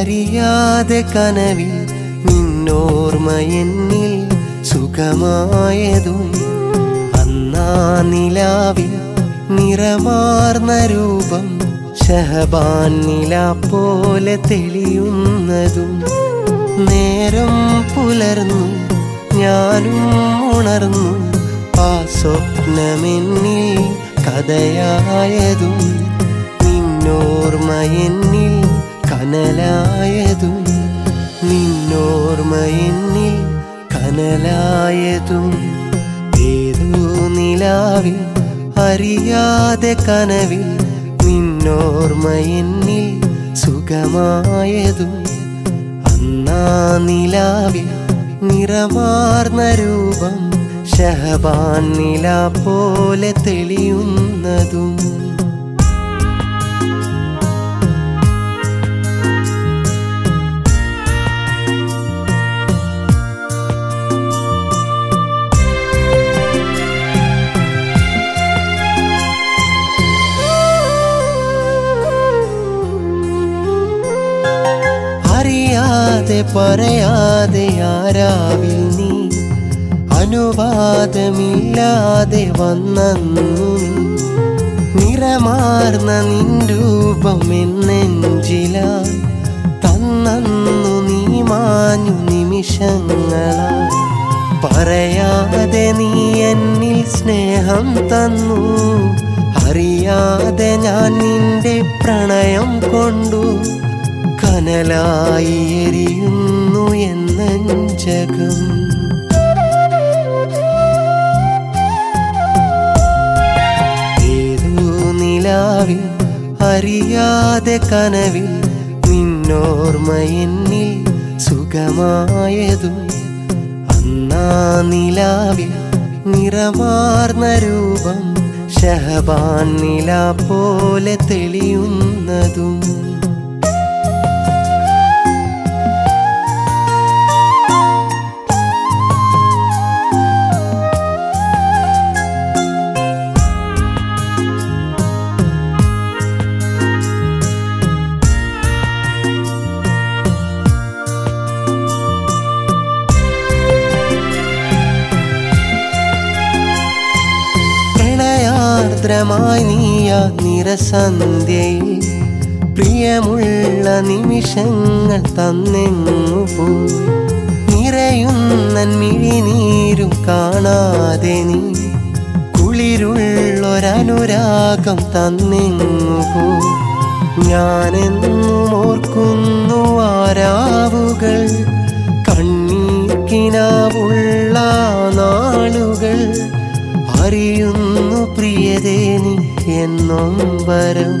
അറിയാതെ കനവിൽ നിന്നോർമ്മ എന്നിൽ സുഖമായതും അന്നാ നിലാവിൽ നിറമാർന്ന രൂപം ഷഹബാൻ നില പോലെ തെളിയുന്നതും നേരം പുലർന്നു ഞാനും ഉണർന്നു ആ സ്വപ്നമെന്നിൽ കഥയായതും നിന്നോർമ്മ എന്നിൽ കനലായതും നിന്നോർമ്മ എന്നിൽ കനലായതും ഏതോ നിലാവിൽ അറിയാതെ കനവിൽ നിന്നോർമ്മ എന്നിൽ സുഖമായതും അന്നാ നിലാവിൽ നിറമാർന്ന രൂപം ഷഹബാൻ നില പോലെ തെളിയുന്നതും അറിയാതെ പറയാതെ ആരാവിൽ നീ അനുവാദമില്ലാതെ വന്നു നീ നിറമാർന്ന നിൻ രൂപം എന്നെഞ്ചിലായി തന്നു നീ മാഞ്ഞു നിമിഷങ്ങളായി പറയാതെ നീ എന്നിൽ സ്നേഹം തന്നു അറിയാതെ ഞാൻ നിന്റെ പ്രണയം കൊണ്ടു കനലായി എരിയുന്നു എന്നഞ്ചകം ഏതോ നിലാവിൽ അറിയാതെ കനവിൽ നിന്നോർമ്മ എന്നിൽ സുഖമായതും അന്നാ നിലാവിൽ നിറമാർന്ന രൂപം ഷഹബാൻ നില പോലെ തെളിയുന്നതും പ്രണയാർദ്രമായി നീയ നിറസന്ധ്യയിൽ പ്രിയമുള്ള നിമിഷങ്ങൾ തന്നെങ്ങു പോയി നിറയുന്ന മിഴിനീരും കാണാതെ നീ കുളിരുള്ളൊരനുരാഗം തന്നെങ്ങു പോയി ഞാനെന്നും ഓർക്കുന്നു ആരാവുകൾ കണ്ണീർക്കിനാവുള്ള നാളുകൾ അറിയുന്നു പ്രിയതേ നീ എന്നും വരം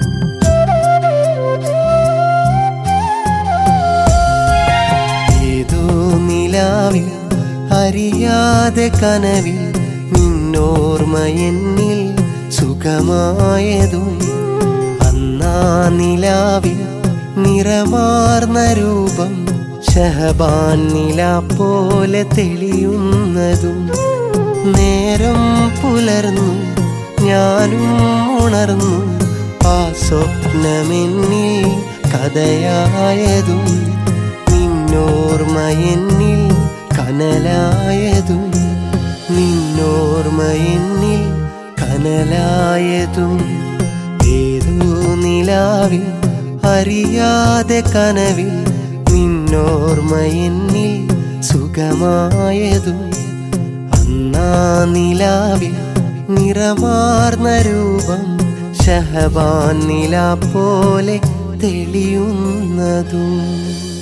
ഏതോ നിലാവിൽ അറിയാതെ കനവിൽ നിന്നോർമ്മ എന്നിൽ സുഖമായതും അന്നാ നിലാവിൽ നിറമാർന്ന രൂപം ഷഹബാൻ നില പോലെ തെളിയുന്നതും നേരം പുലർന്നു ഞാനും ഉണർന്നു ആ സ്വപ്നമെന്നിൽ കഥയായതും നിന്നോർമ്മ എന്നിൽ കനലായതും നിന്നോർമ്മ എന്നിൽ കനലായതും ഏതോ നിലാവിൽ അറിയാതെ കനവിൽ നിന്നോർമ്മ എന്നിൽ സുഖമായതും അന്നാ നിലാവിൽ നിറമാർന്ന രൂപം ഷഹബാൻ നില പോലെ തെളിയുന്നതും